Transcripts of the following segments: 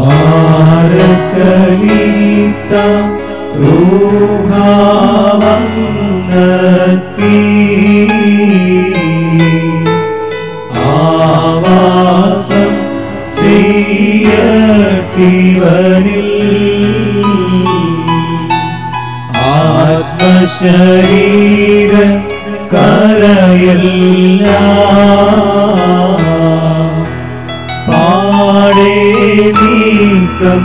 ബാരക്കലീത്ത റൂഹാവന്നത്തി ആവാസം ചെയ്യട്ടിവനിൽ ആത്മശരീര കരയല്ല പാടേ നീക്കം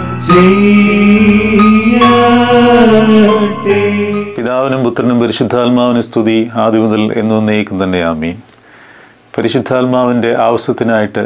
ചെയ്യട്ടെ പിതാവിനും പുത്രനും പരിശുദ്ധാത്മാവിന് സ്തുതി ആദ്യം മുതൽ എന്നേക്കും തന്നെ ആമീൻ പരിശുദ്ധാത്മാവിൻ്റെ ആവശ്യത്തിനായിട്ട്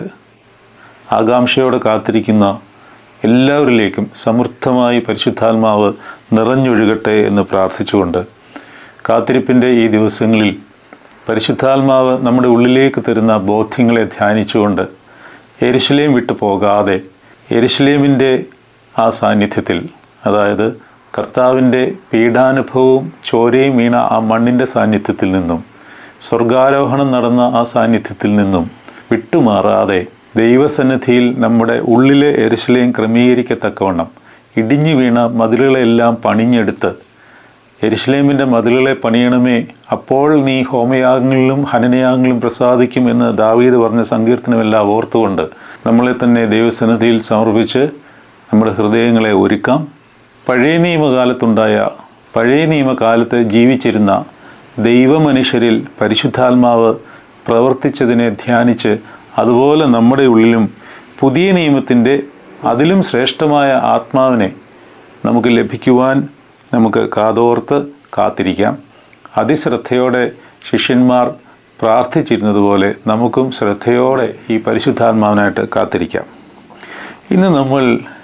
ആകാംക്ഷയോടെ കാത്തിരിക്കുന്ന എല്ലാവരിലേക്കും സമൃദ്ധമായി പരിശുദ്ധാത്മാവ് നിറഞ്ഞൊഴുകട്ടെ എന്ന് പ്രാർത്ഥിച്ചുകൊണ്ട് കാത്തിരിപ്പിൻ്റെ ഈ ദിവസങ്ങളിൽ പരിശുദ്ധാത്മാവ് നമ്മുടെ ഉള്ളിലേക്ക് തരുന്ന ബോധ്യങ്ങളെ ധ്യാനിച്ചുകൊണ്ട് എരുശലേം വിട്ടു പോകാതെ എരുശലേമിൻ്റെ ആ സാന്നിധ്യത്തിൽ അതായത് കർത്താവിൻ്റെ പീഡാനുഭവവും ചോരയും വീണ ആ മണ്ണിൻ്റെ സാന്നിധ്യത്തിൽ നിന്നും സ്വർഗാരോഹണം നടന്ന ആ സാന്നിധ്യത്തിൽ നിന്നും വിട്ടുമാറാതെ ദൈവസന്നിധിയിൽ നമ്മുടെ ഉള്ളിലെ എരുശലേം ക്രമീകരിക്കത്തക്കവണ്ണം ഇടിഞ്ഞു വീണ മതിലുകളെല്ലാം പണിഞ്ഞെടുത്ത് എരുശലേമിൻ്റെ മതിലുകളെ പണിയണമേ അപ്പോൾ നീ ഹോമയാഗങ്ങളിലും ഹനനയാഗങ്ങളിലും പ്രസാദിക്കും എന്ന് ദാവീദ് പറഞ്ഞ സങ്കീർത്തനമെല്ലാം ഓർത്തുകൊണ്ട് നമ്മളെ തന്നെ ദൈവസന്നിധിയിൽ സമർപ്പിച്ച് നമ്മുടെ ഹൃദയങ്ങളെ ഒരുക്കാം പഴയ നിയമകാലത്തുണ്ടായ പഴയ നിയമകാലത്ത് ജീവിച്ചിരുന്ന ദൈവമനുഷ്യരിൽ പരിശുദ്ധാത്മാവ് പ്രവർത്തിച്ചതിനെ ധ്യാനിച്ച് അതുപോലെ നമ്മുടെ ഉള്ളിലും പുതിയ നിയമത്തിൻ്റെ അതിലും ശ്രേഷ്ഠമായ ആത്മാവിനെ നമുക്ക് ലഭിക്കുവാൻ നമുക്ക് കാതോർത്ത് കാത്തിരിക്കാം അതിശ്രദ്ധയോടെ ശിഷ്യന്മാർ പ്രാർത്ഥിച്ചിരുന്നതുപോലെ നമുക്കും ശ്രദ്ധയോടെ ഈ പരിശുദ്ധാത്മാവിനായിട്ട് കാത്തിരിക്കാം ഇന്ന് നമ്മൾ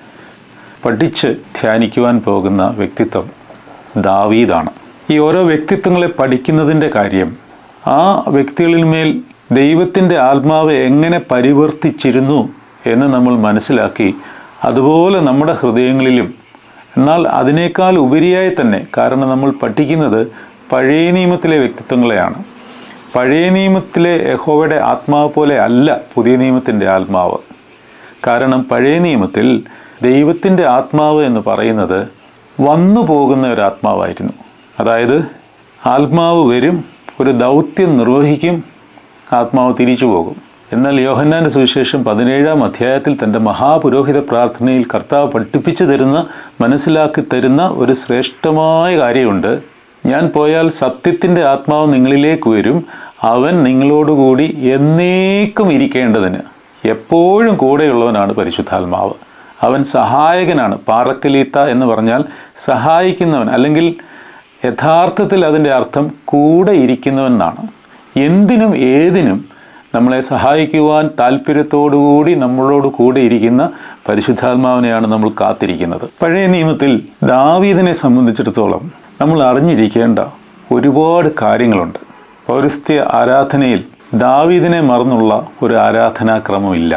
പഠിച്ച് ധ്യാനിക്കുവാൻ പോകുന്ന വ്യക്തിത്വം ദാവീദാണ് ഈ ഓരോ വ്യക്തിത്വങ്ങളെ പഠിക്കുന്നതിൻ്റെ കാര്യം ആ വ്യക്തികളിൽ മേൽ ദൈവത്തിൻ്റെ ആത്മാവ് എങ്ങനെ പരിവർത്തിച്ചിരുന്നു എന്ന് നമ്മൾ മനസ്സിലാക്കി അതുപോലെ നമ്മുടെ ഹൃദയങ്ങളിലും എന്നാൽ അതിനേക്കാൾ ഉപരിയായി തന്നെ കാരണം നമ്മൾ പഠിക്കുന്നത് പഴയ നിയമത്തിലെ വ്യക്തിത്വങ്ങളെയാണ് പഴയ നിയമത്തിലെ യഹോവയുടെ ആത്മാവ് പോലെ അല്ല പുതിയ നിയമത്തിൻ്റെ ആത്മാവ് കാരണം പഴയ നിയമത്തിൽ ദൈവത്തിൻ്റെ ആത്മാവ് എന്ന് പറയുന്നത് വന്നു പോകുന്ന ഒരു ആത്മാവായിരുന്നു അതായത് ആത്മാവ് വരും ഒരു ദൗത്യം നിർവഹിക്കും ആത്മാവ് തിരിച്ചു പോകും എന്നാൽ യോഹന്നാൻ്റെ സുവിശേഷം പതിനേഴാം അധ്യായത്തിൽ തൻ്റെ മഹാപുരോഹിത പ്രാർത്ഥനയിൽ കർത്താവ് പഠിപ്പിച്ചു തരുന്ന മനസ്സിലാക്കി തരുന്ന ഒരു ശ്രേഷ്ഠമായ കാര്യമുണ്ട് ഞാൻ പോയാൽ സത്യത്തിൻ്റെ ആത്മാവ് നിങ്ങളിലേക്ക് വരും അവൻ നിങ്ങളോടുകൂടി എന്നേക്കും ഇരിക്കേണ്ടതിന് എപ്പോഴും കൂടെയുള്ളവനാണ് പരിശുദ്ധാത്മാവ് അവൻ സഹായകനാണ് പാറക്കലീത്ത എന്ന് പറഞ്ഞാൽ സഹായിക്കുന്നവൻ അല്ലെങ്കിൽ യഥാർത്ഥത്തിൽ അതിൻ്റെ അർത്ഥം കൂടെ ഇരിക്കുന്നവൻ എന്നാണ് എന്തിനും ഏതിനും നമ്മളെ സഹായിക്കുവാൻ താല്പര്യത്തോടുകൂടി നമ്മളോട് കൂടെ ഇരിക്കുന്ന പരിശുദ്ധാത്മാവിനെയാണ് നമ്മൾ കാത്തിരിക്കുന്നത് പഴയ നിയമത്തിൽ ദാവീദിനെ സംബന്ധിച്ചിടത്തോളം നമ്മൾ അറിഞ്ഞിരിക്കേണ്ട ഒരുപാട് കാര്യങ്ങളുണ്ട് പൗരസ്ത്യ ആരാധനയിൽ ദാവീദിനെ മറന്നുള്ള ഒരു ആരാധനാക്രമമില്ല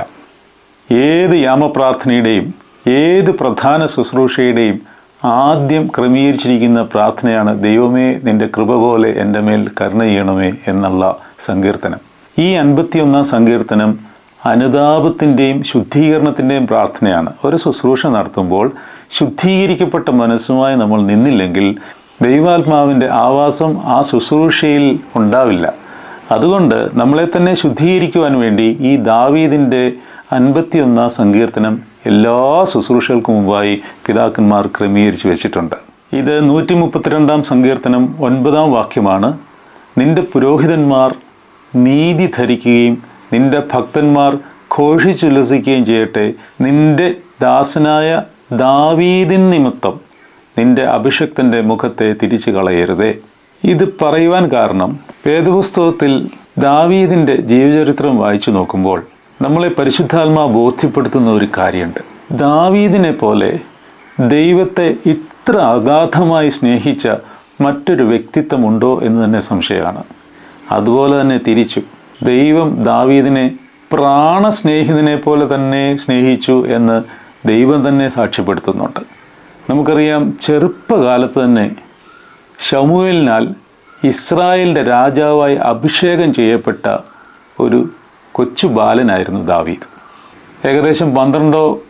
ഏത് യാമപ്രാർത്ഥനയുടെയും ഏത് പ്രധാന ശുശ്രൂഷയുടെയും ആദ്യം ക്രമീകരിച്ചിരിക്കുന്ന പ്രാർത്ഥനയാണ് ദൈവമേ നിന്റെ കൃപ പോലെ എൻ്റെ മേൽ കരുണ ചെയ്യണമേ എന്നുള്ള സങ്കീർത്തനം ഈ അൻപത്തിയൊന്നാം സങ്കീർത്തനം അനുതാപത്തിൻ്റെയും ശുദ്ധീകരണത്തിൻ്റെയും പ്രാർത്ഥനയാണ് ഒരു ശുശ്രൂഷ നടത്തുമ്പോൾ ശുദ്ധീകരിക്കപ്പെട്ട മനസ്സുമായി നമ്മൾ നിന്നില്ലെങ്കിൽ ദൈവാത്മാവിൻ്റെ ആവാസം ആ ശുശ്രൂഷയിൽ ഉണ്ടാവില്ല അതുകൊണ്ട് നമ്മളെ തന്നെ ശുദ്ധീകരിക്കുവാൻ വേണ്ടി ഈ ദാവീദിൻ്റെ അൻപത്തിയൊന്നാം സങ്കീർത്തനം എല്ലാ ശുശ്രൂഷകൾക്കും മുമ്പായി പിതാക്കന്മാർ ക്രമീകരിച്ച് വെച്ചിട്ടുണ്ട് ഇത് നൂറ്റി മുപ്പത്തിരണ്ടാം സങ്കീർത്തനം ഒൻപതാം വാക്യമാണ് നിന്റെ പുരോഹിതന്മാർ നീതി ധരിക്കുകയും നിന്റെ ഭക്തന്മാർ ഘോഷിച്ചുല്ലസിക്കുകയും ചെയ്യട്ടെ നിന്റെ ദാസനായ ദാവീദിൻ നിമിത്തം നിന്റെ അഭിഷക്തന്റെ മുഖത്തെ തിരിച്ചു കളയരുതേ ഇത് പറയുവാൻ കാരണം വേദപുസ്തകത്തിൽ ദാവീദിന്റെ ജീവചരിത്രം വായിച്ചു നോക്കുമ്പോൾ നമ്മളെ പരിശുദ്ധാത്മാ ബോധ്യപ്പെടുത്തുന്ന ഒരു കാര്യമുണ്ട് ദാവീദിനെ പോലെ ദൈവത്തെ ഇത്ര അഗാധമായി സ്നേഹിച്ച മറ്റൊരു വ്യക്തിത്വമുണ്ടോ എന്ന് തന്നെ സംശയമാണ് അതുപോലെ തന്നെ തിരിച്ചു ദൈവം ദാവീദിനെ പ്രാണസ്നേഹിതനെ പോലെ തന്നെ സ്നേഹിച്ചു എന്ന് ദൈവം തന്നെ സാക്ഷ്യപ്പെടുത്തുന്നുണ്ട് നമുക്കറിയാം ചെറുപ്പകാലത്ത് തന്നെ ഷമുവേലിനാൽ ഇസ്രായേലിൻ്റെ രാജാവായി അഭിഷേകം ചെയ്യപ്പെട്ട ഒരു കൊച്ചു ബാലനായിരുന്നു ദാവീദ് ഏകദേശം പന്ത്രണ്ടോ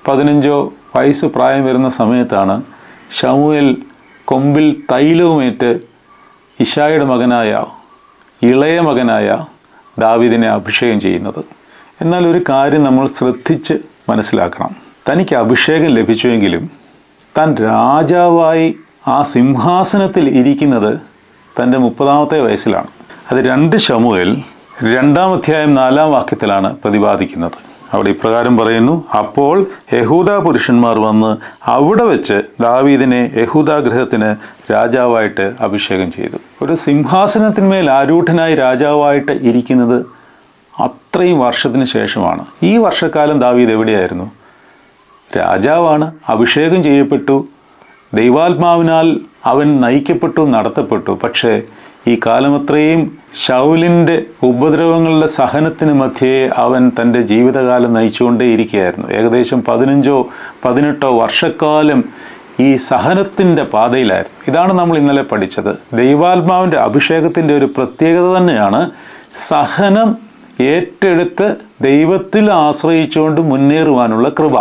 പതിനഞ്ചോ വയസ്സ് പ്രായം വരുന്ന സമയത്താണ് ഷമുവേൽ കൊമ്പിൽ തൈലവുമേറ്റ് ഇഷായുടെ മകനായ ഇളയ മകനായ ദാവീദിനെ അഭിഷേകം ചെയ്യുന്നത് എന്നാൽ ഒരു കാര്യം നമ്മൾ ശ്രദ്ധിച്ച് മനസ്സിലാക്കണം തനിക്ക് അഭിഷേകം ലഭിച്ചുവെങ്കിലും താൻ രാജാവായി ആ സിംഹാസനത്തിൽ ഇരിക്കുന്നത് തൻ്റെ മുപ്പതാമത്തെ വയസ്സിലാണ് അത് രണ്ട് ശമുവേൽ രണ്ടാം അധ്യായം നാലാം വാക്യത്തിലാണ് പ്രതിപാദിക്കുന്നത് അവിടെ ഇപ്രകാരം പറയുന്നു അപ്പോൾ യഹൂദ പുരുഷന്മാർ വന്ന് അവിടെ വെച്ച് ദാവീദിനെ യഹൂദ ഗൃഹത്തിന് രാജാവായിട്ട് അഭിഷേകം ചെയ്തു ഒരു സിംഹാസനത്തിന്മേൽ ആരൂഢനായി രാജാവായിട്ട് ഇരിക്കുന്നത് അത്രയും വർഷത്തിന് ശേഷമാണ് ഈ വർഷക്കാലം ദാവീദ് എവിടെയായിരുന്നു രാജാവാണ് അഭിഷേകം ചെയ്യപ്പെട്ടു ദൈവാത്മാവിനാൽ അവൻ നയിക്കപ്പെട്ടു നടത്തപ്പെട്ടു പക്ഷേ ഈ കാലമത്രയും ശൗലിൻ്റെ ഉപദ്രവങ്ങളുടെ സഹനത്തിന് മധ്യേ അവൻ തൻ്റെ ജീവിതകാലം നയിച്ചുകൊണ്ടേയിരിക്കുകയായിരുന്നു ഏകദേശം പതിനഞ്ചോ പതിനെട്ടോ വർഷക്കാലം ഈ സഹനത്തിൻ്റെ പാതയിലായിരുന്നു ഇതാണ് നമ്മൾ ഇന്നലെ പഠിച്ചത് ദൈവാത്മാവിൻ്റെ അഭിഷേകത്തിൻ്റെ ഒരു പ്രത്യേകത തന്നെയാണ് സഹനം ഏറ്റെടുത്ത് ദൈവത്തിൽ ആശ്രയിച്ചുകൊണ്ട് മുന്നേറുവാനുള്ള കൃപ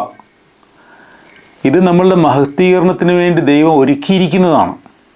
ഇത് നമ്മളുടെ മഹത്വീകരണത്തിന് വേണ്ടി ദൈവം ഒരുക്കിയിരിക്കുന്നതാണ്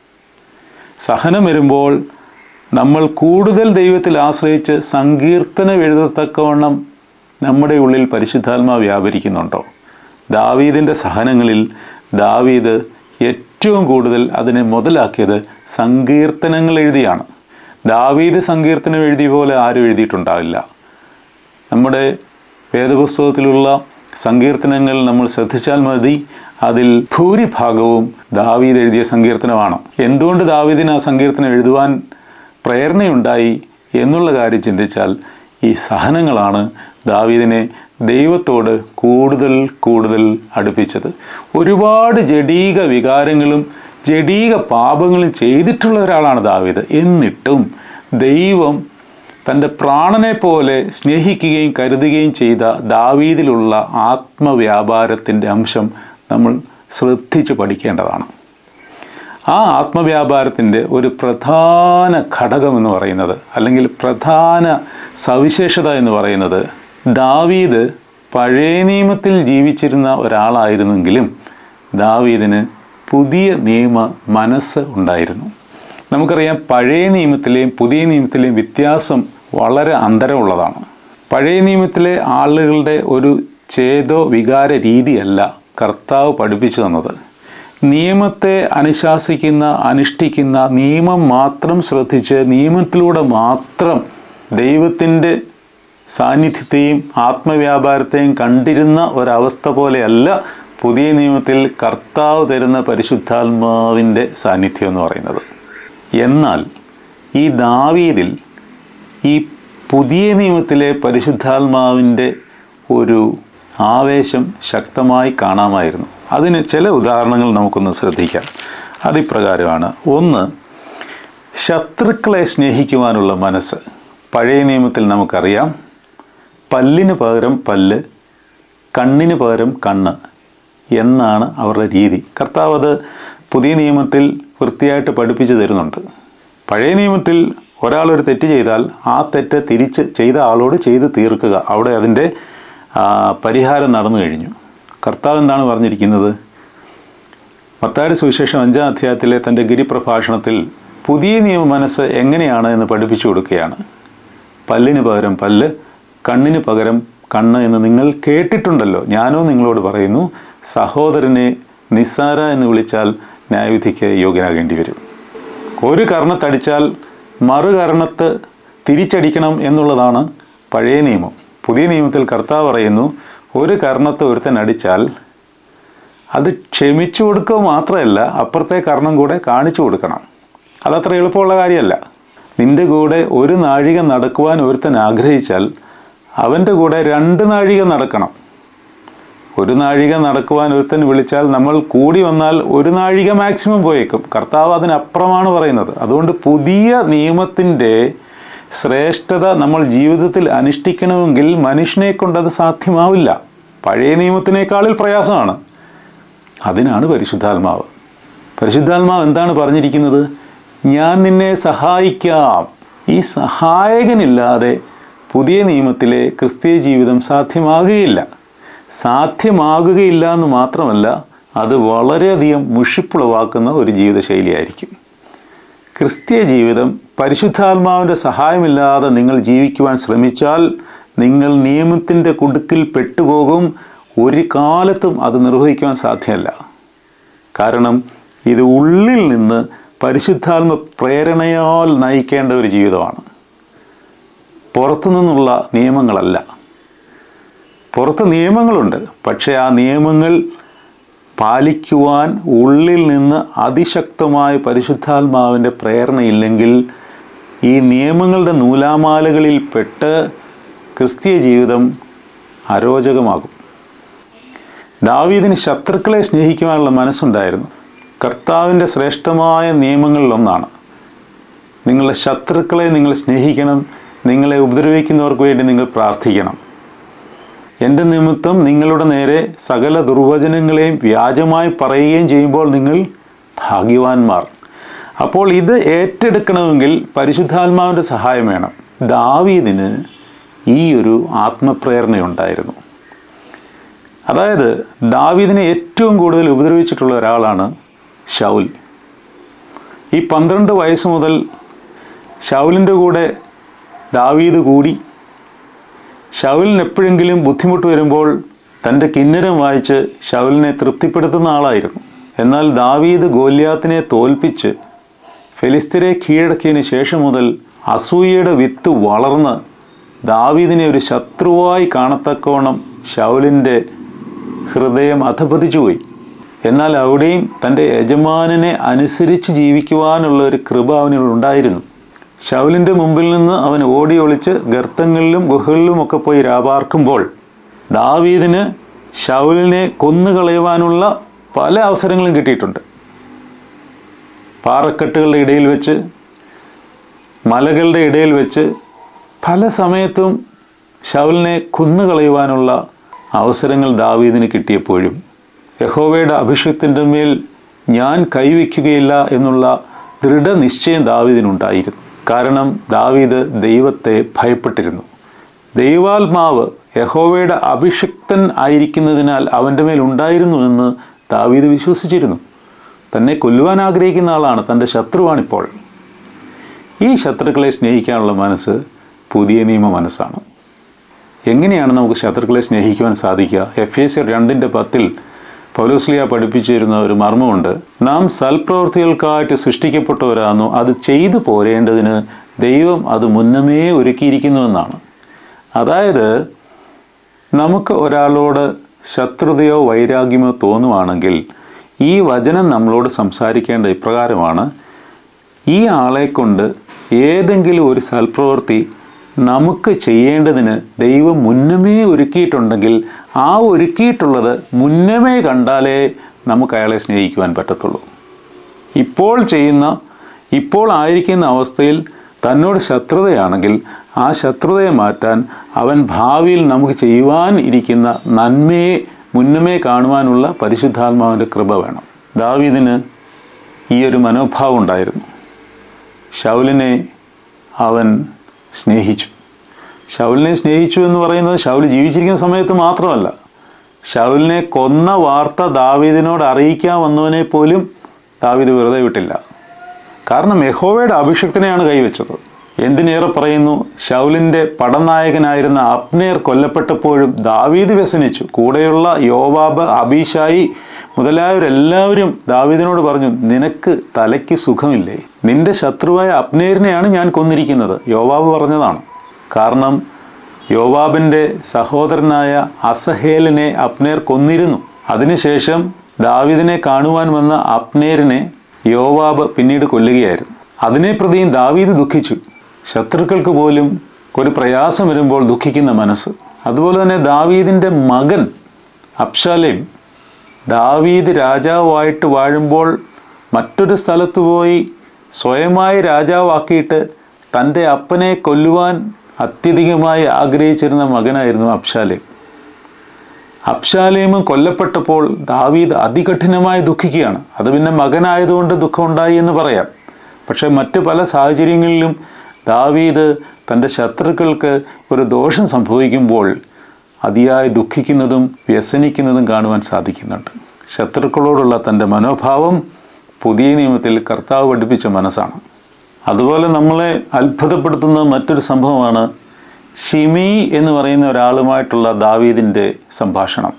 സഹനം വരുമ്പോൾ നമ്മൾ കൂടുതൽ ദൈവത്തിൽ ആശ്രയിച്ച് സങ്കീർത്തനം എഴുതത്തക്കവണ്ണം നമ്മുടെ ഉള്ളിൽ പരിശുദ്ധാത്മാ വ്യാപരിക്കുന്നുണ്ടോ ദാവീദിൻ്റെ സഹനങ്ങളിൽ ദാവീദ് ഏറ്റവും കൂടുതൽ അതിനെ മുതലാക്കിയത് സങ്കീർത്തനങ്ങൾ എഴുതിയാണ് ദാവീദ് സങ്കീർത്തനം എഴുതിയ പോലെ ആരും എഴുതിയിട്ടുണ്ടാവില്ല നമ്മുടെ വേദപുസ്തകത്തിലുള്ള സങ്കീർത്തനങ്ങൾ നമ്മൾ ശ്രദ്ധിച്ചാൽ മതി അതിൽ ഭൂരിഭാഗവും ദാവീദ് എഴുതിയ സങ്കീർത്തനമാണ് എന്തുകൊണ്ട് ദാവീദിന് ആ സങ്കീർത്തനം എഴുതുവാൻ പ്രേരണയുണ്ടായി എന്നുള്ള കാര്യം ചിന്തിച്ചാൽ ഈ സഹനങ്ങളാണ് ദാവീദിനെ ദൈവത്തോട് കൂടുതൽ കൂടുതൽ അടുപ്പിച്ചത് ഒരുപാട് ജഡീക വികാരങ്ങളും ജഡീക പാപങ്ങളും ചെയ്തിട്ടുള്ള ഒരാളാണ് ദാവീദ് എന്നിട്ടും ദൈവം തൻ്റെ പ്രാണനെ പോലെ സ്നേഹിക്കുകയും കരുതുകയും ചെയ്ത ദാവീദിലുള്ള ആത്മവ്യാപാരത്തിൻ്റെ അംശം നമ്മൾ ശ്രദ്ധിച്ച് പഠിക്കേണ്ടതാണ് ആ ആത്മവ്യാപാരത്തിൻ്റെ ഒരു പ്രധാന ഘടകം എന്ന് പറയുന്നത് അല്ലെങ്കിൽ പ്രധാന സവിശേഷത എന്ന് പറയുന്നത് ദാവീദ് പഴയ നിയമത്തിൽ ജീവിച്ചിരുന്ന ഒരാളായിരുന്നെങ്കിലും ദാവീദിന് പുതിയ നിയമ മനസ്സ് ഉണ്ടായിരുന്നു നമുക്കറിയാം പഴയ നിയമത്തിലെയും പുതിയ നിയമത്തിലെയും വ്യത്യാസം വളരെ അന്തരമുള്ളതാണ് പഴയ നിയമത്തിലെ ആളുകളുടെ ഒരു ചേതോ വികാര രീതിയല്ല കർത്താവ് പഠിപ്പിച്ചു തന്നത് നിയമത്തെ അനുശാസിക്കുന്ന അനുഷ്ഠിക്കുന്ന നിയമം മാത്രം ശ്രദ്ധിച്ച് നിയമത്തിലൂടെ മാത്രം ദൈവത്തിൻ്റെ സാന്നിധ്യത്തെയും ആത്മവ്യാപാരത്തെയും കണ്ടിരുന്ന ഒരവസ്ഥ പോലെയല്ല പുതിയ നിയമത്തിൽ കർത്താവ് തരുന്ന പരിശുദ്ധാത്മാവിൻ്റെ സാന്നിധ്യം എന്ന് പറയുന്നത് എന്നാൽ ഈ ദാവീദിൽ ഈ പുതിയ നിയമത്തിലെ പരിശുദ്ധാത്മാവിൻ്റെ ഒരു ആവേശം ശക്തമായി കാണാമായിരുന്നു അതിന് ചില ഉദാഹരണങ്ങൾ നമുക്കൊന്ന് ശ്രദ്ധിക്കാം അതിപ്രകാരമാണ് ഒന്ന് ശത്രുക്കളെ സ്നേഹിക്കുവാനുള്ള മനസ്സ് പഴയ നിയമത്തിൽ നമുക്കറിയാം പല്ലിന് പകരം പല്ല് കണ്ണിന് പകരം കണ്ണ് എന്നാണ് അവരുടെ രീതി കർത്താവ് അത് പുതിയ നിയമത്തിൽ വൃത്തിയായിട്ട് പഠിപ്പിച്ചു തരുന്നുണ്ട് പഴയ നിയമത്തിൽ ഒരാൾ ഒരു തെറ്റ് ചെയ്താൽ ആ തെറ്റ് തിരിച്ച് ചെയ്ത ആളോട് ചെയ്ത് തീർക്കുക അവിടെ അതിൻ്റെ ആ, പരിഹാരം നടന്നു കഴിഞ്ഞു കർത്താവ് എന്താണ് പറഞ്ഞിരിക്കുന്നത് മത്തായുടെ സുവിശേഷം അഞ്ചാം അധ്യായത്തിലെ തൻ്റെ ഗിരിപ്രഭാഷണത്തിൽ പുതിയ നിയമ മനസ്സ് എങ്ങനെയാണ് എന്ന് പഠിപ്പിച്ചു കൊടുക്കുകയാണ് പല്ലിന് പകരം പല്ല് കണ്ണിന് പകരം കണ്ണ് എന്ന് നിങ്ങൾ കേട്ടിട്ടുണ്ടല്ലോ ഞാനോ നിങ്ങളോട് പറയുന്നു സഹോദരനെ നിസ്സാര എന്ന് വിളിച്ചാൽ ന്യായവിധിക്ക് യോഗ്യനാകേണ്ടി വരും ഒരു കർണത്തടിച്ചാൽ മറു കർണത്ത് തിരിച്ചടിക്കണം എന്നുള്ളതാണ് പഴയ നിയമം പുതിയ നിയമത്തിൽ കർത്താവ് പറയുന്നു ഒരു കർണത്ത് ഒരുത്തൻ അടിച്ചാൽ അത് ക്ഷമിച്ചു കൊടുക്കുക മാത്രമല്ല അപ്പുറത്തെ കർണം കൂടെ കാണിച്ചു കൊടുക്കണം അതത്ര എളുപ്പമുള്ള കാര്യമല്ല നിന്റെ കൂടെ ഒരു നാഴിക നടക്കുവാൻ ഒരുത്തൻ ആഗ്രഹിച്ചാൽ അവൻ്റെ കൂടെ രണ്ട് നാഴിക നടക്കണം ഒരു നാഴിക നടക്കുവാൻ ഒരുത്തൻ വിളിച്ചാൽ നമ്മൾ കൂടി വന്നാൽ ഒരു നാഴിക മാക്സിമം പോയേക്കും കർത്താവ് അതിനപ്പുറമാണ് പറയുന്നത് അതുകൊണ്ട് പുതിയ നിയമത്തിൻ്റെ ശ്രേഷ്ഠത നമ്മൾ ജീവിതത്തിൽ അനുഷ്ഠിക്കണമെങ്കിൽ മനുഷ്യനെ കൊണ്ടത് സാധ്യമാവില്ല പഴയ നിയമത്തിനേക്കാളിൽ പ്രയാസമാണ് അതിനാണ് പരിശുദ്ധാത്മാവ് പരിശുദ്ധാത്മാവ് എന്താണ് പറഞ്ഞിരിക്കുന്നത് ഞാൻ നിന്നെ സഹായിക്കാം ഈ സഹായകനില്ലാതെ പുതിയ നിയമത്തിലെ ക്രിസ്തീയ ജീവിതം സാധ്യമാകുകയില്ല സാധ്യമാകുകയില്ല എന്ന് മാത്രമല്ല അത് വളരെയധികം മുഷിപ്പുളവാക്കുന്ന ഒരു ജീവിതശൈലിയായിരിക്കും ക്രിസ്തീയ ജീവിതം പരിശുദ്ധാത്മാവിൻ്റെ സഹായമില്ലാതെ നിങ്ങൾ ജീവിക്കുവാൻ ശ്രമിച്ചാൽ നിങ്ങൾ നിയമത്തിൻ്റെ കുടുക്കിൽ പെട്ടുപോകും ഒരു കാലത്തും അത് നിർവഹിക്കുവാൻ സാധ്യമല്ല കാരണം ഇത് ഉള്ളിൽ നിന്ന് പരിശുദ്ധാത്മ പ്രേരണയാൽ നയിക്കേണ്ട ഒരു ജീവിതമാണ് പുറത്തു നിന്നുള്ള നിയമങ്ങളല്ല പുറത്ത് നിയമങ്ങളുണ്ട് പക്ഷേ ആ നിയമങ്ങൾ പാലിക്കുവാൻ ഉള്ളിൽ നിന്ന് അതിശക്തമായ പരിശുദ്ധാത്മാവിൻ്റെ പ്രേരണയില്ലെങ്കിൽ ഈ നിയമങ്ങളുടെ നൂലാമാലകളിൽ പെട്ട് ക്രിസ്തീയ ജീവിതം അരോചകമാകും ദാവീദിന് ശത്രുക്കളെ സ്നേഹിക്കുവാനുള്ള മനസ്സുണ്ടായിരുന്നു കർത്താവിൻ്റെ ശ്രേഷ്ഠമായ നിയമങ്ങളിലൊന്നാണ് നിങ്ങളുടെ ശത്രുക്കളെ നിങ്ങൾ സ്നേഹിക്കണം നിങ്ങളെ ഉപദ്രവിക്കുന്നവർക്ക് വേണ്ടി നിങ്ങൾ പ്രാർത്ഥിക്കണം എൻ്റെ നിമിത്തം നിങ്ങളുടെ നേരെ സകല ദുർവചനങ്ങളെയും വ്യാജമായി പറയുകയും ചെയ്യുമ്പോൾ നിങ്ങൾ ഭാഗ്യവാന്മാർ അപ്പോൾ ഇത് ഏറ്റെടുക്കണമെങ്കിൽ പരിശുദ്ധാത്മാവിൻ്റെ സഹായം വേണം ദാവീദിന് ഈ ഒരു ആത്മപ്രേരണയുണ്ടായിരുന്നു അതായത് ദാവീദിനെ ഏറ്റവും കൂടുതൽ ഉപദ്രവിച്ചിട്ടുള്ള ഒരാളാണ് ഷൗൽ ഈ പന്ത്രണ്ട് വയസ്സ് മുതൽ ഷൗലിൻ്റെ കൂടെ ദാവീദ് കൂടി ഷൗലിന് എപ്പോഴെങ്കിലും ബുദ്ധിമുട്ട് വരുമ്പോൾ തൻ്റെ കിന്നരം വായിച്ച് ഷൗലിനെ തൃപ്തിപ്പെടുത്തുന്ന ആളായിരുന്നു എന്നാൽ ദാവീദ് ഗോല്യാത്തിനെ തോൽപ്പിച്ച് ഫെലിസ്തീനെ കീഴടക്കിയതിന് ശേഷം മുതൽ അസൂയയുടെ വിത്ത് വളർന്ന് ദാവീദിനെ ഒരു ശത്രുവായി കാണത്തക്കവണ്ണം ഷൗലിൻ്റെ ഹൃദയം അധപതിച്ചുപോയി എന്നാൽ അവിടെയും തൻ്റെ യജമാനനെ അനുസരിച്ച് ജീവിക്കുവാനുള്ള ഒരു കൃപ അവനിൽ ഉണ്ടായിരുന്നു ശൗലിൻ്റെ മുമ്പിൽ നിന്ന് അവൻ ഓടി ഒളിച്ച് ഗർത്തങ്ങളിലും ഗുഹകളിലും ഒക്കെ പോയി രാപാർക്കുമ്പോൾ ദാവീദിന് ശൗലിനെ കൊന്നുകളയുവാനുള്ള പല അവസരങ്ങളും കിട്ടിയിട്ടുണ്ട് പാറക്കെട്ടുകളുടെ ഇടയിൽ വെച്ച് മലകളുടെ ഇടയിൽ വെച്ച് പല സമയത്തും ശൗലിനെ കൊന്നുകളയുവാനുള്ള അവസരങ്ങൾ ദാവീദിന് കിട്ടിയപ്പോഴും യഹോവയുടെ അഭിഷേകത്തിൻ്റെ മേൽ ഞാൻ കൈവയ്ക്കുകയില്ല എന്നുള്ള ദൃഢനിശ്ചയം ദാവീദിനുണ്ടായിരുന്നു കാരണം ദാവീദ് ദൈവത്തെ ഭയപ്പെട്ടിരുന്നു ദൈവാത്മാവ് യഹോവയുടെ അഭിഷിക്തൻ ആയിരിക്കുന്നതിനാൽ അവൻ്റെ മേൽ ഉണ്ടായിരുന്നുവെന്ന് ദാവീദ് വിശ്വസിച്ചിരുന്നു തന്നെ കൊല്ലുവാൻ ആഗ്രഹിക്കുന്ന ആളാണ് തൻ്റെ ശത്രുവാണിപ്പോൾ ഈ ശത്രുക്കളെ സ്നേഹിക്കാനുള്ള മനസ്സ് പുതിയ നിയമ മനസ്സാണ് എങ്ങനെയാണ് നമുക്ക് ശത്രുക്കളെ സ്നേഹിക്കുവാൻ സാധിക്കുക എഫ് എസ് രണ്ടിൻ്റെ പത്തിൽ പൗലോസ്ലിയ പഠിപ്പിച്ചിരുന്ന ഒരു മർമ്മമുണ്ട് നാം സൽപ്രവൃത്തികൾക്കായിട്ട് സൃഷ്ടിക്കപ്പെട്ടവരാണെന്നോ അത് ചെയ്തു പോരേണ്ടതിന് ദൈവം അത് മുന്നമേ ഒരുക്കിയിരിക്കുന്നുവെന്നാണ് അതായത് നമുക്ക് ഒരാളോട് ശത്രുതയോ വൈരാഗ്യമോ തോന്നുവാണെങ്കിൽ ഈ വചനം നമ്മളോട് സംസാരിക്കേണ്ട ഇപ്രകാരമാണ് ഈ ആളെ കൊണ്ട് ഏതെങ്കിലും ഒരു സൽപ്രവൃത്തി നമുക്ക് ചെയ്യേണ്ടതിന് ദൈവം മുന്നമേ ഒരുക്കിയിട്ടുണ്ടെങ്കിൽ ആ ഒരുക്കിയിട്ടുള്ളത് മുന്നമേ കണ്ടാലേ നമുക്ക് അയാളെ സ്നേഹിക്കുവാൻ പറ്റത്തുള്ളൂ ഇപ്പോൾ ചെയ്യുന്ന ഇപ്പോൾ ആയിരിക്കുന്ന അവസ്ഥയിൽ തന്നോട് ശത്രുതയാണെങ്കിൽ ആ ശത്രുതയെ മാറ്റാൻ അവൻ ഭാവിയിൽ നമുക്ക് ചെയ്യുവാൻ ഇരിക്കുന്ന നന്മയെ മുന്നമേ കാണുവാനുള്ള പരിശുദ്ധാത്മാവിൻ്റെ കൃപ വേണം ദാവീദിന് ഈ ഒരു മനോഭാവം ഉണ്ടായിരുന്നു ശൗലിനെ അവൻ സ്നേഹിച്ചു ശൗലിനെ സ്നേഹിച്ചു എന്ന് പറയുന്നത് ശൗൽ ജീവിച്ചിരിക്കുന്ന സമയത്ത് മാത്രമല്ല ശൗലിനെ കൊന്ന വാർത്ത ദാവീദിനോട് അറിയിക്കാൻ വന്നവനെ പോലും ദാവീദ് വെറുതെ വിട്ടില്ല കാരണം യഹോവയുടെ അഭിഷക്തനെയാണ് കൈവച്ചത് എന്തിനേറെ പറയുന്നു ശൗലിൻ്റെ പടനായകനായിരുന്ന അപ്നേർ കൊല്ലപ്പെട്ടപ്പോഴും ദാവീദ് വ്യസനിച്ചു കൂടെയുള്ള യോവാബ് അബീഷായി മുതലായവരെല്ലാവരും ദാവീദിനോട് പറഞ്ഞു നിനക്ക് തലയ്ക്ക് സുഖമില്ലേ നിന്റെ ശത്രുവായ അപ്നേരിനെയാണ് ഞാൻ കൊന്നിരിക്കുന്നത് യോവാബ് പറഞ്ഞതാണ് കാരണം യോവാബിൻ്റെ സഹോദരനായ അസഹേലിനെ അപ്നേർ കൊന്നിരുന്നു അതിനുശേഷം ദാവീദിനെ കാണുവാൻ വന്ന അപ്നേരിനെ യോവാബ് പിന്നീട് കൊല്ലുകയായിരുന്നു അതിനെ പ്രതിയും ദാവീദ് ദുഃഖിച്ചു ശത്രുക്കൾക്ക് പോലും ഒരു പ്രയാസം വരുമ്പോൾ ദുഃഖിക്കുന്ന മനസ്സ് അതുപോലെ തന്നെ ദാവീദിൻ്റെ മകൻ അബ്ഷാലേം ദാവീദ് രാജാവായിട്ട് വാഴുമ്പോൾ മറ്റൊരു സ്ഥലത്ത് പോയി സ്വയമായി രാജാവാക്കിയിട്ട് തൻ്റെ അപ്പനെ കൊല്ലുവാൻ അത്യധികമായി ആഗ്രഹിച്ചിരുന്ന മകനായിരുന്നു അബ്ഷാലേം അബ്ഷാലേമും കൊല്ലപ്പെട്ടപ്പോൾ ദാവീദ് അതികഠിനമായി ദുഃഖിക്കുകയാണ് അത് പിന്നെ മകനായതുകൊണ്ട് ദുഃഖമുണ്ടായി എന്ന് പറയാം പക്ഷേ മറ്റ് പല സാഹചര്യങ്ങളിലും ദാവീദ് തൻ്റെ ശത്രുക്കൾക്ക് ഒരു ദോഷം സംഭവിക്കുമ്പോൾ അതിയായി ദുഃഖിക്കുന്നതും വ്യസനിക്കുന്നതും കാണുവാൻ സാധിക്കുന്നുണ്ട് ശത്രുക്കളോടുള്ള തൻ്റെ മനോഭാവം പുതിയ നിയമത്തിൽ കർത്താവ് പഠിപ്പിച്ച മനസ്സാണ് അതുപോലെ നമ്മളെ അത്ഭുതപ്പെടുത്തുന്ന മറ്റൊരു സംഭവമാണ് ഷിമി എന്ന് പറയുന്ന ഒരാളുമായിട്ടുള്ള ദാവീദിൻ്റെ സംഭാഷണം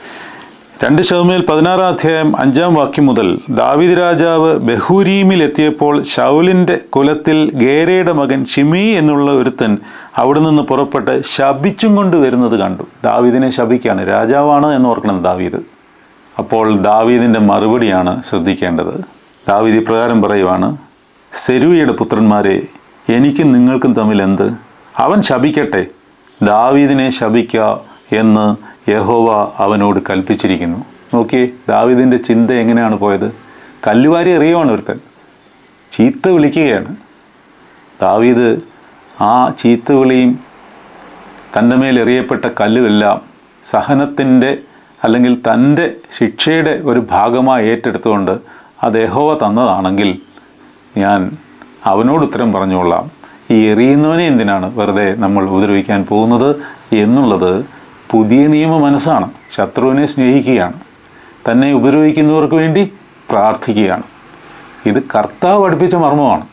രണ്ട് ശവമേൽ പതിനാറാം അധ്യായം അഞ്ചാം വാക്യം മുതൽ ദാവീദ് രാജാവ് ബഹൂരീമിൽ എത്തിയപ്പോൾ ഷൗലിൻ്റെ കുലത്തിൽ ഗേരയുടെ മകൻ ഷിമി എന്നുള്ള ഒരുത്തൻ അവിടെ നിന്ന് പുറപ്പെട്ട് ശപിച്ചും കൊണ്ട് വരുന്നത് കണ്ടു ദാവീദിനെ ശപിക്കുകയാണ് രാജാവാണ് എന്ന് ഓർക്കണം ദാവീദ് അപ്പോൾ ദാവീദിൻ്റെ മറുപടിയാണ് ശ്രദ്ധിക്കേണ്ടത് ദാവീദ് ഇപ്രകാരം പറയുവാണ് സെരൂയയുടെ പുത്രന്മാരെ എനിക്കും നിങ്ങൾക്കും തമ്മിൽ എന്ത് അവൻ ശപിക്കട്ടെ ദാവീദിനെ ശപിക്ക എന്ന് യഹോവ അവനോട് കൽപ്പിച്ചിരിക്കുന്നു നോക്കിയേ ദാവീദിൻ്റെ ചിന്ത എങ്ങനെയാണ് പോയത് കല്ലുവാരി എറിയുവാണ് ഒരുത്തൻ ചീത്ത വിളിക്കുകയാണ് ദാവീദ് ആ ചീത്ത വിളിയും തൻ്റെ മേൽ എറിയപ്പെട്ട കല്ലുമെല്ലാം സഹനത്തിൻ്റെ അല്ലെങ്കിൽ തൻ്റെ ശിക്ഷയുടെ ഒരു ഭാഗമായി ഏറ്റെടുത്തുകൊണ്ട് അത് യഹോവ തന്നതാണെങ്കിൽ ഞാൻ അവനോട് ഉത്തരം പറഞ്ഞുകൊള്ളാം ഈ എറിയുന്നവനെ എന്തിനാണ് വെറുതെ നമ്മൾ ഉപദ്രവിക്കാൻ പോകുന്നത് എന്നുള്ളത് പുതിയ നിയമ മനസ്സാണ് ശത്രുവിനെ സ്നേഹിക്കുകയാണ് തന്നെ ഉപദ്രവിക്കുന്നവർക്ക് വേണ്ടി പ്രാർത്ഥിക്കുകയാണ് ഇത് കർത്താവ് പഠിപ്പിച്ച മർമ്മമാണ്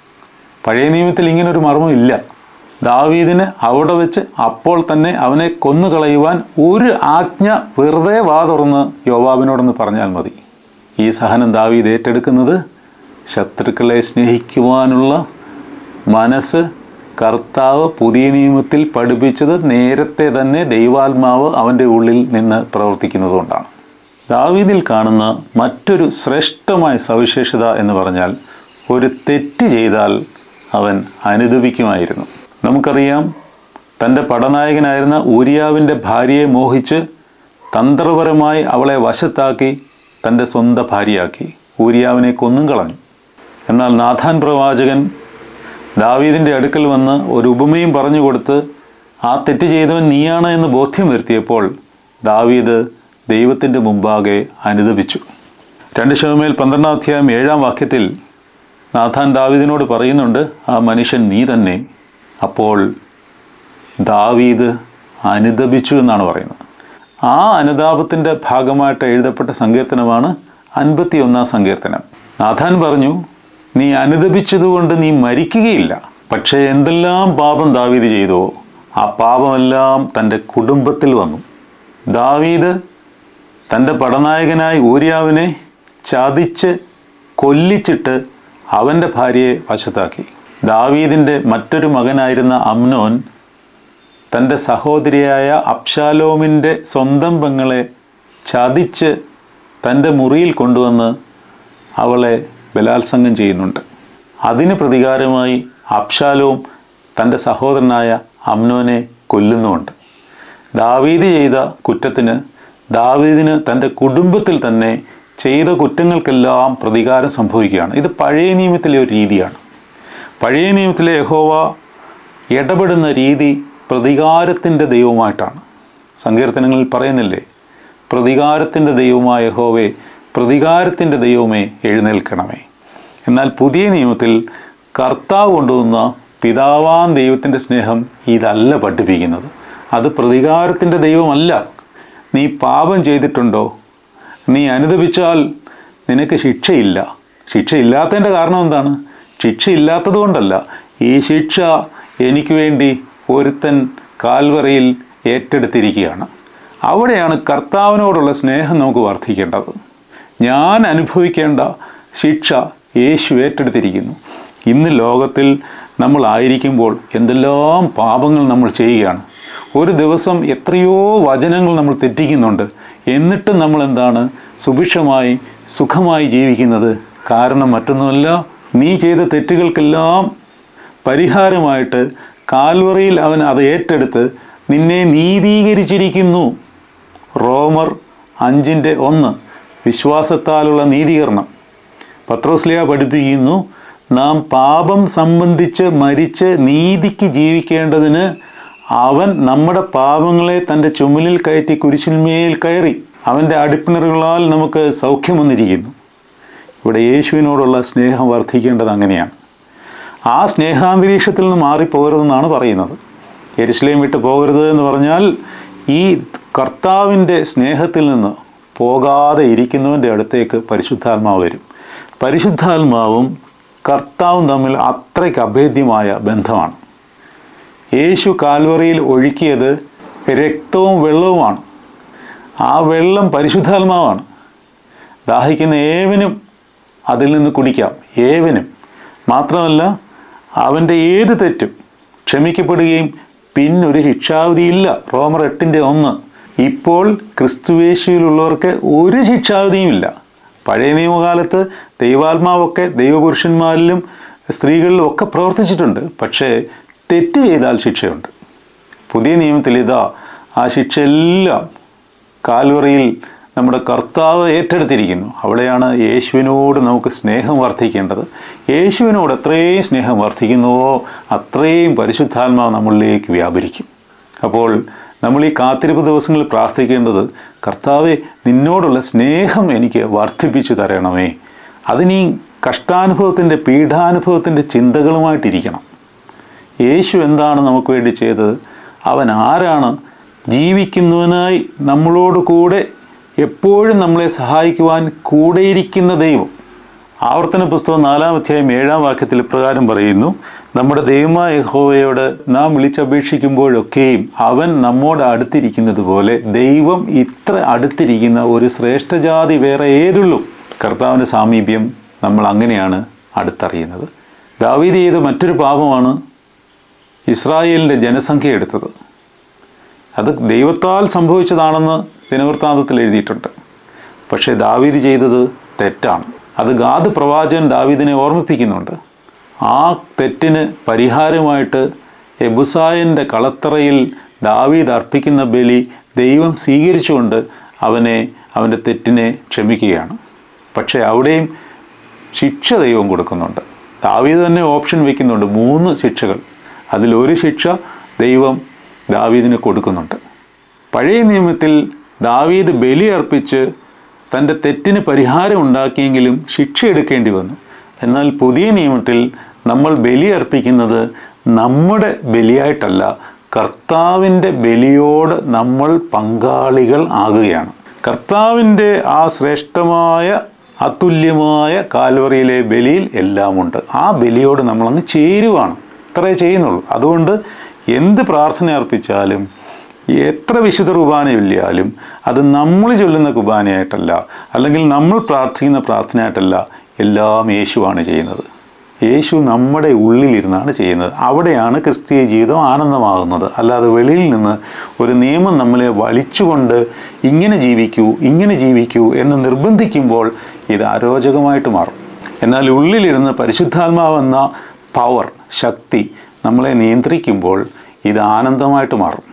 പഴയ നിയമത്തിൽ ഇങ്ങനൊരു മർമ്മം ഇല്ല ദാവീദിന് അവിടെ വെച്ച് അപ്പോൾ തന്നെ അവനെ കൊന്നുകളയുവാൻ ഒരു ആജ്ഞ വെറുതെ വാ തുറന്ന് യോവാബിനോടൊന്ന് പറഞ്ഞാൽ മതി ഈ സഹനം ദാവീദ് ഏറ്റെടുക്കുന്നത് ശത്രുക്കളെ സ്നേഹിക്കുവാനുള്ള മനസ്സ് കർത്താവ് പുതിയ നിയമത്തിൽ പഠിപ്പിച്ചത് നേരത്തെ തന്നെ ദൈവാത്മാവ് അവൻ്റെ ഉള്ളിൽ നിന്ന് പ്രവർത്തിക്കുന്നതുകൊണ്ടാണ് ദാവീദിൽ കാണുന്ന മറ്റൊരു ശ്രേഷ്ഠമായ സവിശേഷത എന്ന് പറഞ്ഞാൽ ഒരു തെറ്റ് ചെയ്താൽ അവൻ അനുദപിക്കുമായിരുന്നു നമുക്കറിയാം തൻ്റെ പടനായകനായിരുന്ന ഊരിയാവിൻ്റെ ഭാര്യയെ മോഹിച്ച് തന്ത്രപരമായി അവളെ വശത്താക്കി തൻ്റെ സ്വന്തം ഭാര്യയാക്കി ഊരിയാവിനെ കൊന്നും കളഞ്ഞു എന്നാൽ നാഥാൻ പ്രവാചകൻ ദാവീദിൻ്റെ അടുക്കൽ വന്ന് ഒരു ഉപമയും പറഞ്ഞു കൊടുത്ത് ആ തെറ്റ് ചെയ്തവൻ നീയാണ് എന്ന് ബോധ്യം വരുത്തിയപ്പോൾ ദാവീദ് ദൈവത്തിൻ്റെ മുമ്പാകെ അനുദപിച്ചു രണ്ട് ശതമേൽ പന്ത്രണ്ടാം അധ്യായം ഏഴാം വാക്യത്തിൽ നാഥാൻ ദാവീദിനോട് പറയുന്നുണ്ട് ആ മനുഷ്യൻ നീ തന്നെ അപ്പോൾ ദാവീദ് അനുദപിച്ചു എന്നാണ് പറയുന്നത് ആ അനുതാപത്തിൻ്റെ ഭാഗമായിട്ട് എഴുതപ്പെട്ട സങ്കീർത്തനമാണ് അൻപത്തി ഒന്നാം സങ്കീർത്തനം നാഥാൻ പറഞ്ഞു നീ അനുദപിച്ചതുകൊണ്ട് നീ മരിക്കുകയില്ല പക്ഷേ എന്തെല്ലാം പാപം ദാവീദ് ചെയ്തോ ആ പാപമെല്ലാം തൻ്റെ കുടുംബത്തിൽ വന്നു ദാവീദ് തൻ്റെ പടനായകനായ ഊര്യാവിനെ ചതിച്ച് കൊല്ലിച്ചിട്ട് അവൻ്റെ ഭാര്യയെ വശത്താക്കി ദാവീദിൻ്റെ മറ്റൊരു മകനായിരുന്ന അമ്നോൻ തൻ്റെ സഹോദരിയായ അബ്ഷാലോമിൻ്റെ സ്വന്തം പെങ്ങളെ ചതിച്ച് തൻ്റെ മുറിയിൽ കൊണ്ടുവന്ന് അവളെ ബലാത്സംഗം ചെയ്യുന്നുണ്ട് അതിന് പ്രതികാരമായി അബ്ഷാലോം തൻ്റെ സഹോദരനായ അമ്നോനെ കൊല്ലുന്നുമുണ്ട് ദാവീദ് ചെയ്ത കുറ്റത്തിന് ദാവീദിന് തൻ്റെ കുടുംബത്തിൽ തന്നെ ചെയ്ത കുറ്റങ്ങൾക്കെല്ലാം പ്രതികാരം സംഭവിക്കുകയാണ് ഇത് പഴയ നിയമത്തിലെ ഒരു രീതിയാണ് പഴയ നിയമത്തിലെ യഹോവ ഇടപെടുന്ന രീതി പ്രതികാരത്തിൻ്റെ ദൈവമായിട്ടാണ് സങ്കീർത്തനങ്ങളിൽ പറയുന്നില്ലേ പ്രതികാരത്തിൻ്റെ ദൈവമായ യഹോവേ പ്രതികാരത്തിൻ്റെ ദൈവമേ എഴുന്നേൽക്കണമേ എന്നാൽ പുതിയ നിയമത്തിൽ കർത്താവ് കൊണ്ടുവന്ന പിതാവാൻ ദൈവത്തിൻ്റെ സ്നേഹം ഇതല്ല പഠിപ്പിക്കുന്നത് അത് പ്രതികാരത്തിൻ്റെ ദൈവമല്ല നീ പാപം ചെയ്തിട്ടുണ്ടോ നീ അനുദപിച്ചാൽ നിനക്ക് ശിക്ഷയില്ല ശിക്ഷയില്ലാത്തതിൻ്റെ കാരണം എന്താണ് ശിക്ഷയില്ലാത്തത് കൊണ്ടല്ല ഈ ശിക്ഷ എനിക്ക് വേണ്ടി ഒരുത്തൻ കാൽവറയിൽ ഏറ്റെടുത്തിരിക്കുകയാണ് അവിടെയാണ് കർത്താവിനോടുള്ള സ്നേഹം നമുക്ക് വർദ്ധിക്കേണ്ടത് ഞാൻ അനുഭവിക്കേണ്ട ശിക്ഷ യേശു ഏറ്റെടുത്തിരിക്കുന്നു ഇന്ന് ലോകത്തിൽ നമ്മൾ ആയിരിക്കുമ്പോൾ എന്തെല്ലാം പാപങ്ങൾ നമ്മൾ ചെയ്യുകയാണ് ഒരു ദിവസം എത്രയോ വചനങ്ങൾ നമ്മൾ തെറ്റിക്കുന്നുണ്ട് എന്നിട്ടും നമ്മൾ എന്താണ് സുഭിക്ഷമായി സുഖമായി ജീവിക്കുന്നത് കാരണം മറ്റൊന്നുമല്ല നീ ചെയ്ത തെറ്റുകൾക്കെല്ലാം പരിഹാരമായിട്ട് കാൽവറിയിൽ അവൻ അത് ഏറ്റെടുത്ത് നിന്നെ നീതീകരിച്ചിരിക്കുന്നു റോമർ അഞ്ചിൻ്റെ ഒന്ന് വിശ്വാസത്താലുള്ള നീതീകരണം പത്രോസ്ലിയ പഠിപ്പിക്കുന്നു നാം പാപം സംബന്ധിച്ച് മരിച്ച് നീതിക്ക് ജീവിക്കേണ്ടതിന് അവൻ നമ്മുടെ പാപങ്ങളെ തൻ്റെ ചുമലിൽ കയറ്റി കുരിശിന്മേൽ കയറി അവൻ്റെ അടിപ്പിണറുകളാൽ നമുക്ക് സൗഖ്യം വന്നിരിക്കുന്നു ഇവിടെ യേശുവിനോടുള്ള സ്നേഹം വർദ്ധിക്കേണ്ടത് അങ്ങനെയാണ് ആ സ്നേഹാന്തരീക്ഷത്തിൽ നിന്ന് മാറിപ്പോകരുതെന്നാണ് പറയുന്നത് എരിശിലേം വിട്ട് പോകരുത് എന്ന് പറഞ്ഞാൽ ഈ കർത്താവിൻ്റെ സ്നേഹത്തിൽ നിന്ന് പോകാതെ ഇരിക്കുന്നവൻ്റെ അടുത്തേക്ക് പരിശുദ്ധാത്മാവ് വരും പരിശുദ്ധാത്മാവും കർത്താവും തമ്മിൽ അത്രയ്ക്ക് അഭേദ്യമായ ബന്ധമാണ് യേശു കാൽവറിയിൽ ഒഴുക്കിയത് രക്തവും വെള്ളവുമാണ് ആ വെള്ളം പരിശുദ്ധാത്മാവാണ് ദാഹിക്കുന്ന ഏവനും അതിൽ നിന്ന് കുടിക്കാം ഏവനും മാത്രമല്ല അവൻ്റെ ഏത് തെറ്റും ക്ഷമിക്കപ്പെടുകയും പിന്നൊരു ശിക്ഷാവിധിയില്ല റോമർ എട്ടിൻ്റെ ഒന്ന് ഇപ്പോൾ ക്രിസ്തുവേശുവിലുള്ളവർക്ക് ഒരു ശിക്ഷാവിധിയും ഇല്ല പഴയ നിയമകാലത്ത് ദൈവാത്മാവൊക്കെ ദൈവപുരുഷന്മാരിലും സ്ത്രീകളിലും ഒക്കെ പ്രവർത്തിച്ചിട്ടുണ്ട് പക്ഷേ തെറ്റ് ചെയ്താൽ ശിക്ഷയുണ്ട് പുതിയ നിയമത്തിൽ ഇതാ ആ ശിക്ഷയെല്ലാം കാൽവറിയിൽ നമ്മുടെ കർത്താവ് ഏറ്റെടുത്തിരിക്കുന്നു അവിടെയാണ് യേശുവിനോട് നമുക്ക് സ്നേഹം വർദ്ധിക്കേണ്ടത് യേശുവിനോട് എത്രയും സ്നേഹം വർദ്ധിക്കുന്നുവോ അത്രയും പരിശുദ്ധാത്മാവ് നമ്മളിലേക്ക് വ്യാപരിക്കും അപ്പോൾ നമ്മൾ ഈ കാത്തിരിപ്പ് ദിവസങ്ങളിൽ പ്രാർത്ഥിക്കേണ്ടത് കർത്താവെ നിന്നോടുള്ള സ്നേഹം എനിക്ക് വർദ്ധിപ്പിച്ചു തരണമേ അതിനീ കഷ്ടാനുഭവത്തിൻ്റെ പീഠാനുഭവത്തിൻ്റെ ചിന്തകളുമായിട്ടിരിക്കണം യേശു എന്താണ് നമുക്ക് വേണ്ടി ചെയ്തത് അവൻ ആരാണ് ജീവിക്കുന്നവനായി നമ്മളോട് കൂടെ എപ്പോഴും നമ്മളെ സഹായിക്കുവാൻ കൂടെയിരിക്കുന്ന ദൈവം ആവർത്തന പുസ്തകം നാലാം അധ്യായം ഏഴാം വാക്യത്തിൽ പ്രകാരം പറയുന്നു നമ്മുടെ ദൈവമായ യഹോവയോട് നാം വിളിച്ചപേക്ഷിക്കുമ്പോഴൊക്കെയും അവൻ നമ്മോട് അടുത്തിരിക്കുന്നത് പോലെ ദൈവം ഇത്ര അടുത്തിരിക്കുന്ന ഒരു ശ്രേഷ്ഠജാതി വേറെ ഏതുള്ളൂ കർത്താവിൻ്റെ സാമീപ്യം നമ്മൾ അങ്ങനെയാണ് അടുത്തറിയുന്നത് ദാവീദ് ചെയ്ത മറ്റൊരു പാപമാണ് ഇസ്രായേലിൻ്റെ ജനസംഖ്യ എടുത്തത് അത് ദൈവത്താൽ സംഭവിച്ചതാണെന്ന് ദിനവൃത്താന്തത്തിൽ എഴുതിയിട്ടുണ്ട് പക്ഷേ ദാവീദ് ചെയ്തത് തെറ്റാണ് അത് ഗാദ് പ്രവാചകൻ ദാവീദിനെ ഓർമ്മിപ്പിക്കുന്നുണ്ട് ആ തെറ്റിന് പരിഹാരമായിട്ട് എബുസായൻ്റെ കളത്തറയിൽ ദാവീദ് അർപ്പിക്കുന്ന ബലി ദൈവം സ്വീകരിച്ചുകൊണ്ട് അവനെ അവൻ്റെ തെറ്റിനെ ക്ഷമിക്കുകയാണ് പക്ഷേ അവിടെയും ശിക്ഷ ദൈവം കൊടുക്കുന്നുണ്ട് ദാവീദ് തന്നെ ഓപ്ഷൻ വയ്ക്കുന്നുണ്ട് മൂന്ന് ശിക്ഷകൾ അതിലൊരു ശിക്ഷ ദൈവം ദാവീദിന് കൊടുക്കുന്നുണ്ട് പഴയ നിയമത്തിൽ ദാവീദ് ബലി അർപ്പിച്ച് തൻ്റെ തെറ്റിന് പരിഹാരം ഉണ്ടാക്കിയെങ്കിലും ശിക്ഷ എടുക്കേണ്ടി വന്നു എന്നാൽ പുതിയ നിയമത്തിൽ നമ്മൾ ബലി അർപ്പിക്കുന്നത് നമ്മുടെ ബലിയായിട്ടല്ല കർത്താവിൻ്റെ ബലിയോട് നമ്മൾ പങ്കാളികൾ ആകുകയാണ് കർത്താവിൻ്റെ ആ ശ്രേഷ്ഠമായ അതുല്യമായ കാൽവറിയിലെ ബലിയിൽ എല്ലാമുണ്ട് ആ ബലിയോട് നമ്മളങ്ങ് ചേരുവാണ് ഇത്രേ ചെയ്യുന്നുള്ളൂ അതുകൊണ്ട് എന്ത് പ്രാർത്ഥന അർപ്പിച്ചാലും എത്ര വിശുദ്ധ കുർബാന ചൊല്ലിയാലും അത് നമ്മൾ ചൊല്ലുന്ന കുർബാനയായിട്ടല്ല അല്ലെങ്കിൽ നമ്മൾ പ്രാർത്ഥിക്കുന്ന പ്രാർത്ഥനയായിട്ടല്ല എല്ലാം യേശുവാണ് ചെയ്യുന്നത് യേശു നമ്മുടെ ഉള്ളിലിരുന്നാണ് ചെയ്യുന്നത് അവിടെയാണ് ക്രിസ്തീയ ജീവിതം ആനന്ദമാകുന്നത് അല്ലാതെ വെളിയിൽ നിന്ന് ഒരു നിയമം നമ്മളെ വലിച്ചുകൊണ്ട് ഇങ്ങനെ ജീവിക്കൂ ഇങ്ങനെ ജീവിക്കൂ എന്ന് നിർബന്ധിക്കുമ്പോൾ ഇത് അരോചകമായിട്ട് മാറും എന്നാൽ ഉള്ളിലിരുന്ന് പരിശുദ്ധാത്മാവെന്ന പവർ ശക്തി നമ്മളെ നിയന്ത്രിക്കുമ്പോൾ ഇത് ആനന്ദമായിട്ട് മാറും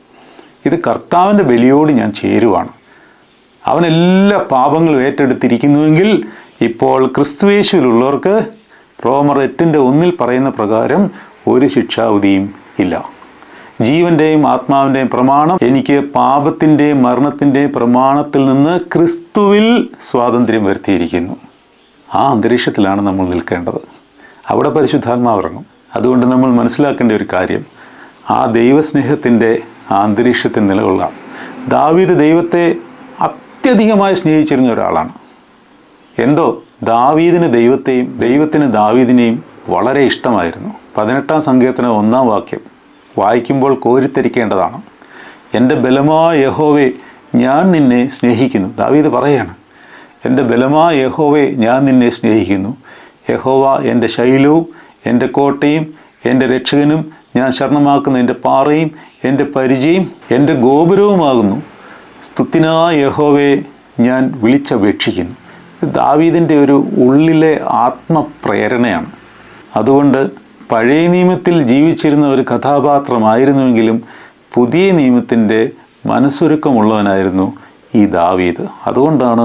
ഇത് കർത്താവിൻ്റെ ബലിയോട് ഞാൻ ചേരുവാണ് അവൻ എല്ലാ പാപങ്ങളും ഏറ്റെടുത്തിരിക്കുന്നുവെങ്കിൽ ഇപ്പോൾ ക്രിസ്തുവേശുവിലുള്ളവർക്ക് റോമർ എട്ടിൻ്റെ ഒന്നിൽ പറയുന്ന പ്രകാരം ഒരു ശിക്ഷാവിധിയും ഇല്ല ജീവൻ്റെയും ആത്മാവിൻ്റെയും പ്രമാണം എനിക്ക് പാപത്തിൻ്റെയും മരണത്തിൻ്റെയും പ്രമാണത്തിൽ നിന്ന് ക്രിസ്തുവിൽ സ്വാതന്ത്ര്യം വരുത്തിയിരിക്കുന്നു ആ അന്തരീക്ഷത്തിലാണ് നമ്മൾ നിൽക്കേണ്ടത് അവിടെ പരിശുദ്ധാത്മാവ് ഇറങ്ങും അതുകൊണ്ട് നമ്മൾ മനസ്സിലാക്കേണ്ട ഒരു കാര്യം ആ ദൈവസ്നേഹത്തിൻ്റെ ആ അന്തരീക്ഷത്തിൽ നിലകൊള്ളാം ദാവീദ് ദൈവത്തെ അത്യധികമായി സ്നേഹിച്ചിരുന്ന ഒരാളാണ് എന്തോ ദാവീദിന് ദൈവത്തെയും ദൈവത്തിന് ദാവീദിനെയും വളരെ ഇഷ്ടമായിരുന്നു പതിനെട്ടാം സങ്കീർത്തനം ഒന്നാം വാക്യം വായിക്കുമ്പോൾ കോരിത്തരിക്കേണ്ടതാണ് എൻ്റെ ബലമായ യഹോവെ ഞാൻ നിന്നെ സ്നേഹിക്കുന്നു ദാവീദ് പറയാണ് എൻ്റെ ബലമായ യഹോവെ ഞാൻ നിന്നെ സ്നേഹിക്കുന്നു യഹോവ എൻ്റെ ശൈലവും എൻ്റെ കോട്ടയും എൻ്റെ രക്ഷകനും ഞാൻ ശരണമാക്കുന്ന എൻ്റെ പാറയും എൻ്റെ പരിചയം എൻ്റെ ഗോപുരവുമാകുന്നു സ്തുത്തിനായ യഹോവയെ ഞാൻ വിളിച്ചപേക്ഷിക്കുന്നു ഇത് ദാവീദിൻ്റെ ഒരു ഉള്ളിലെ ആത്മപ്രേരണയാണ് അതുകൊണ്ട് പഴയ നിയമത്തിൽ ജീവിച്ചിരുന്ന ഒരു കഥാപാത്രമായിരുന്നുവെങ്കിലും പുതിയ നിയമത്തിൻ്റെ മനസ്സൊരുക്കമുള്ളവനായിരുന്നു ഈ ദാവീദ് അതുകൊണ്ടാണ്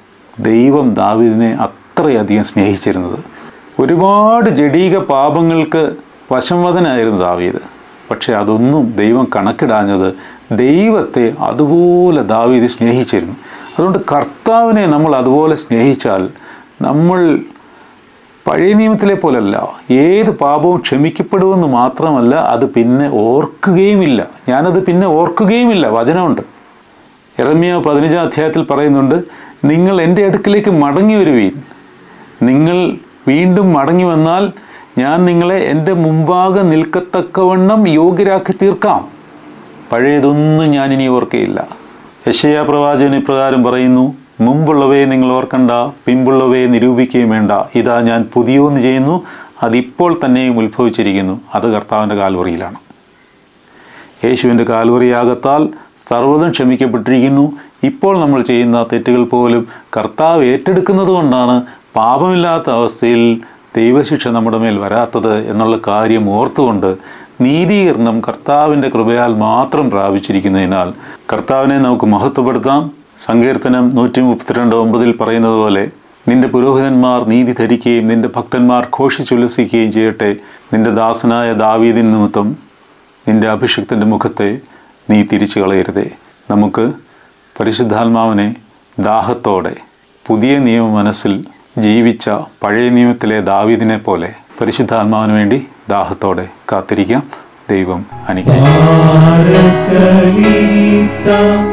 ദൈവം ദാവീദിനെ അത്രയധികം സ്നേഹിച്ചിരുന്നത് ഒരുപാട് ജഡീക പാപങ്ങൾക്ക് വശംവദനായിരുന്നു ദാവീദ് പക്ഷേ അതൊന്നും ദൈവം കണക്കിടാഞ്ഞത് ദൈവത്തെ അതുപോലെ ദാവീദ് സ്നേഹിച്ചിരുന്നു അതുകൊണ്ട് കർത്താവിനെ നമ്മൾ അതുപോലെ സ്നേഹിച്ചാൽ നമ്മൾ പഴയ നിയമത്തിലെ പോലല്ല ഏത് പാപവും ക്ഷമിക്കപ്പെടുമെന്ന് മാത്രമല്ല അത് പിന്നെ ഓർക്കുകയുമില്ല ഞാനത് പിന്നെ ഓർക്കുകയുമില്ല വചനമുണ്ട് ഇറമിയ പതിനഞ്ചാം അധ്യായത്തിൽ പറയുന്നുണ്ട് നിങ്ങൾ എൻ്റെ അടുക്കിലേക്ക് മടങ്ങി വരുവീൻ നിങ്ങൾ വീണ്ടും മടങ്ങി വന്നാൽ ഞാൻ നിങ്ങളെ എൻ്റെ മുമ്പാകെ നിൽക്കത്തക്കവണ്ണം യോഗ്യരാക്കി തീർക്കാം പഴയതൊന്നും ഞാൻ ഇനി ഓർക്കയില്ല യശയാ പ്രവാചകൻ ഇപ്രകാരം പറയുന്നു മുമ്പുള്ളവയെ നിങ്ങൾ ഓർക്കണ്ട പിമ്പുള്ളവയെ നിരൂപിക്കുകയും വേണ്ട ഇതാ ഞാൻ പുതിയൊന്ന് ചെയ്യുന്നു അതിപ്പോൾ തന്നെയും ഉത്ഭവിച്ചിരിക്കുന്നു അത് കർത്താവിൻ്റെ കാൽവറിയിലാണ് യേശുവിൻ്റെ കാൽവറിയാകത്താൽ സർവ്വതും ക്ഷമിക്കപ്പെട്ടിരിക്കുന്നു ഇപ്പോൾ നമ്മൾ ചെയ്യുന്ന തെറ്റുകൾ പോലും കർത്താവ് ഏറ്റെടുക്കുന്നത് കൊണ്ടാണ് പാപമില്ലാത്ത അവസ്ഥയിൽ ദൈവശിക്ഷ നമ്മുടെ മേൽ വരാത്തത് എന്നുള്ള കാര്യം ഓർത്തുകൊണ്ട് നീതീകരണം കർത്താവിൻ്റെ കൃപയാൽ മാത്രം പ്രാപിച്ചിരിക്കുന്നതിനാൽ കർത്താവിനെ നമുക്ക് മഹത്വപ്പെടുത്താം സങ്കീർത്തനം നൂറ്റി മുപ്പത്തിരണ്ട് ഒമ്പതിൽ പറയുന്നത് പോലെ നിന്റെ പുരോഹിതന്മാർ നീതി ധരിക്കുകയും നിന്റെ ഭക്തന്മാർ ഘോഷിച്ചുല്ലസിക്കുകയും ചെയ്യട്ടെ നിന്റെ ദാസനായ ദാവീദിൻ നിമിത്തം നിന്റെ അഭിഷിക്തൻ്റെ മുഖത്തെ നീ തിരിച്ചു കളയരുതേ നമുക്ക് പരിശുദ്ധാത്മാവിനെ ദാഹത്തോടെ പുതിയ നിയമ മനസ്സിൽ ജീവിച്ച പഴയ നിയമത്തിലെ ദാവീദിനെ പോലെ പരിശുദ്ധാത്മാവിന് വേണ്ടി ദാഹത്തോടെ കാത്തിരിക്കാം ദൈവം അനുഗ്രഹിക്കും പാരക്കലീത്ത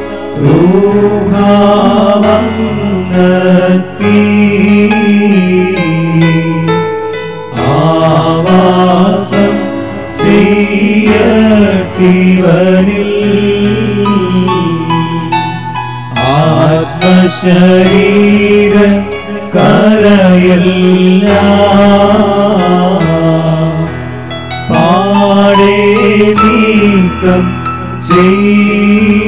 റൂഹാവന്നത്തി ആവാസം ചെയ്യട്ടിവനിൽ ആത്മശരീര കരയല്ല പാടേ നീക്കം ചെയ്യ